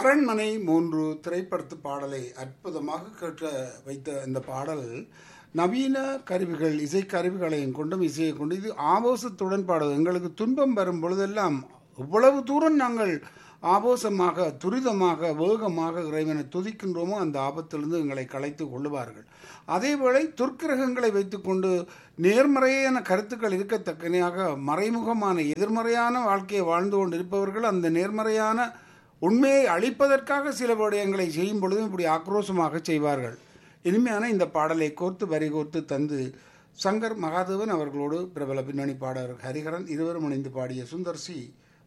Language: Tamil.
அரண்மனை மூன்று திரைப்படத்து பாடலை அற்புதமாக கேட்க வைத்த இந்த பாடல் நவீன கருவிகள் இசை கருவிகளையும் கொண்டும் இசையை கொண்டு இது ஆபோசத்துடன் பாடுவது எங்களுக்கு துன்பம் வரும் பொழுதெல்லாம் இவ்வளவு தூரம் நாங்கள் ஆபோசமாக துரிதமாக வேகமாக இறைவனை துதிக்கின்றோமோ அந்த ஆபத்திலிருந்து எங்களை கலைத்து கொள்ளுவார்கள் அதேவேளை துர்க்கிரகங்களை வைத்துக்கொண்டு நேர்மறையான கருத்துக்கள் இருக்கத்தக்கனையாக மறைமுகமான எதிர்மறையான வாழ்க்கையை வாழ்ந்து கொண்டிருப்பவர்கள் அந்த நேர்மறையான உண்மையை அழிப்பதற்காக சில விடயங்களை செய்யும் பொழுதும் இப்படி ஆக்ரோஷமாக செய்வார்கள் இனிமையான இந்த பாடலை கோர்த்து வரி கோர்த்து தந்து சங்கர் மகாதேவன் அவர்களோடு பிரபல பின்னணி பாடகர் ஹரிஹரன் இருவரும் இணைந்து பாடிய சுந்தர் சி